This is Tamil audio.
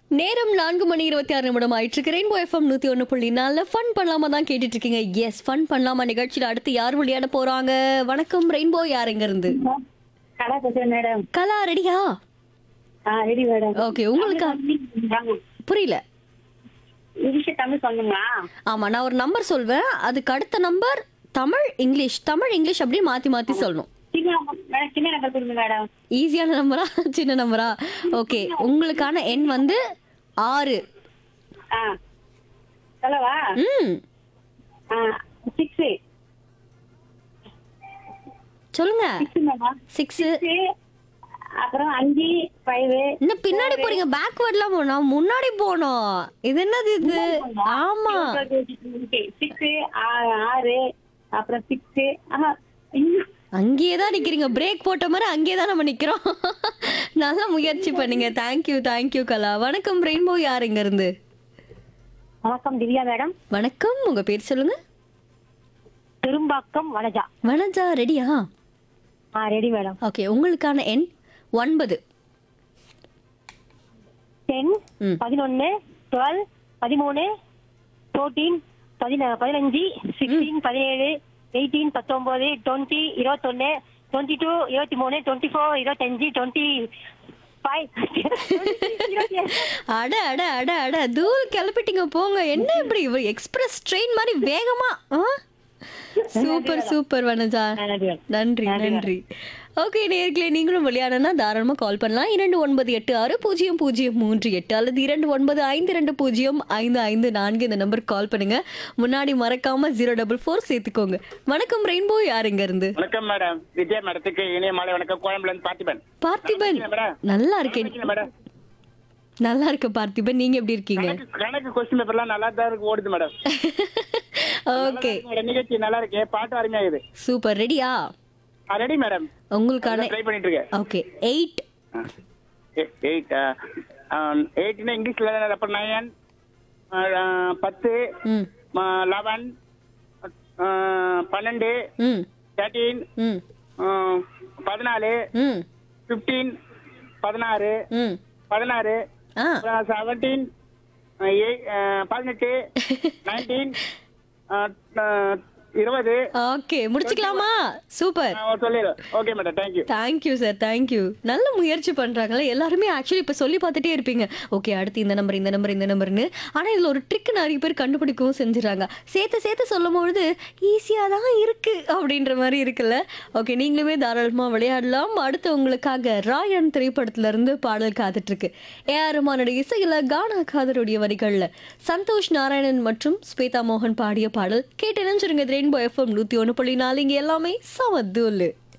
நேரம் நான்கு மணி இருபத்தி ஆறு நிமிடம் ஆயிட்டு இருக்கு ரெயின்போ எஃப்எம் நூத்தி ஒன்று புள்ளி நாலுல ஃபன் பண்ணலாமா தான் கேட்டுட்டு இருக்கீங்க எஸ் ஃபன் பண்ணலாமா நிகழ்ச்சியில் அடுத்து யார் விளையாட போறாங்க வணக்கம் ரெயின்போ யார் எங்க இருந்து கலா பேசுறேன் மேடம் கலா ரெடியா ஆ ரெடி மேடம் ஓகே உங்களுக்கு புரியல இங்கிலீஷ் தமிழ் சொன்னீங்களா ஆமா நான் ஒரு நம்பர் சொல்வேன் அதுக்கு அடுத்த number Tamil English Tamil English அப்படியே மாத்தி மாத்தி சொல்லணும் சின்ன number- மேடம் சின்ன நம்பர் கொடுங்க மேடம் ஈஸியான நம்பரா சின்ன நம்பரா ஓகே உங்களுக்கான எண் வந்து ஆறு ஆ சொல்லவா ம் ஆ சிக்ஸ் சொல்லுங்க சிக்ஸ் மேடம் சிக்ஸ் சிக்ஸ் அப்புறம் அஞ்சு ஃபைவ் இன்னும் பின்னாடி போறீங்க பேக்வேர்ட்லாம் போனோம் முன்னாடி போனோம் இது என்னது இது ஆமா சிக்ஸ் ஆறு அப்புறம் சிக்ஸ் ஆஹா இன்னும் அங்கேயே தான் நிக்கிறீங்க பிரேக் போட்ட மாதிரி அங்கேயே தான் நம்ம நிக்கிறோம் நல்லா முயற்சி பண்ணீங்க தேங்க்யூ தேங்க்யூ கலா வணக்கம் ரெயின்போ யார் இங்க இருந்து வணக்கம் திவ்யா மேடம் வணக்கம் உங்க பேர் சொல்லுங்க பெரும்பாக்கம் வனஜா வனஜா ரெடியா ஆ ரெடி மேடம் ஓகே உங்களுக்கான எண் ஒன்பது டென் ம். பதினொன்னு டுவெல் பதிமூணு ஃபோர்டீன் பதின பதினஞ்சு சிக்ஸ்டீன் பதினேழு எயிட்டீன் பத்தொன்பது டுவெண்ட்டி இருபத்தொன்னு டுவெண்ட்டி டூ இருபத்தி மூணு டுவெண்ட்டி ஃபோர் இருபத்தஞ்சு டுவெண்ட்டி ஃபைவ் அட அட அட அட தூள் கிளப்பிட்டீங்க போங்க என்ன இப்படி எக்ஸ்பிரஸ் ட்ரெயின் மாதிரி வேகமா சூப்பர் சூப்பர் வனஜா நன்றி நன்றி ஓகே நேர்களே நீங்களும் விளையாடனா தாராளமா கால் பண்ணலாம் இரண்டு ஒன்பது எட்டு ஆறு பூஜ்ஜியம் பூஜ்ஜியம் மூன்று எட்டு அல்லது இரண்டு ஒன்பது ஐந்து ரெண்டு பூஜ்ஜியம் ஐந்து ஐந்து நான்கு இந்த நம்பருக்கு கால் பண்ணுங்க முன்னாடி மறக்காம ஜீரோ டபுள் ஃபோர் சேர்த்துக்கோங்க வணக்கம் ரெயின்போ யார் இங்க இருந்து வணக்கம் மேடம் வித்யா மேடத்துக்கு இனிய மாலை வணக்கம் கோயம்புல இருந்து பார்த்திபன் பார்த்திபன் மேடம். நல்லா இருக்கேன் வணக்கம் மேடம் நல்லா இருக்கு பார்த்திபன் நீங்க எப்படி இருக்கீங்க கணக்கு கணக்கு கொஸ்டின் பேப்பர்லாம் நல்லா தான் இருக்கு ஓடுது மேடம் ஓகே உங்களோட நிகழ்ச்சி நல்லா இருக்கு பாட்டு அருமையா இருக்குது சூப்பர் ரெடியா ரெடி மேடம் உங்களுக்கான ட்ரை பண்ணிட்டு இருக்கேன் ஓகே எயிட் எயிட் எயிட்னா இங்கிலீஷ்ல அப்புறம் நயன் பத்து ம் லெவன் பன்னெண்டு ம் தேர்ட்டீன் ம் பதினாலு ம் ஃபிஃப்டீன் பதினாறு ம் பதினாறு ஆ செவன்டீன் பதினெட்டு நைன்டீன் இருபது ஓகே முடிச்சுக்கலாமா சூப்பர் சொல்லிடு okay madam thank you thank you sir thank you நல்ல முயற்சி பண்றாங்கல்ல எல்லாருமே ஆக்சுவலி இப்போ சொல்லி பார்த்துட்டே இருப்பீங்க ஓகே அடுத்து இந்த நம்பர் இந்த நம்பர் இந்த நம்பர்னு ஆனால் இதில் ஒரு ட்ரிக் நிறைய பேர் கண்டுபிடிக்கவும் செஞ்சுறாங்க சேர்த்து சேர்த்து சொல்லும் பொழுது ஈஸியாக தான் இருக்கு அப்படின்ற மாதிரி இருக்குல்ல ஓகே நீங்களுமே தாராளமாக விளையாடலாம் அடுத்து உங்களுக்காக ராயன் திரைப்படத்துல இருந்து பாடல் காத்துட்டு இருக்கு ஏஆர் ரஹ்மானுடைய இசையில் கானா காதருடைய வரிகளில் சந்தோஷ் நாராயணன் மற்றும் ஸ்வேதா மோகன் பாடிய பாடல் கேட்டு நினைச்சிருங்க ரெயின்போ எஃப்எம் நூற்றி ஒன்று புள்ளி நாலு இங்கே எல்லாமே சமத்தூள்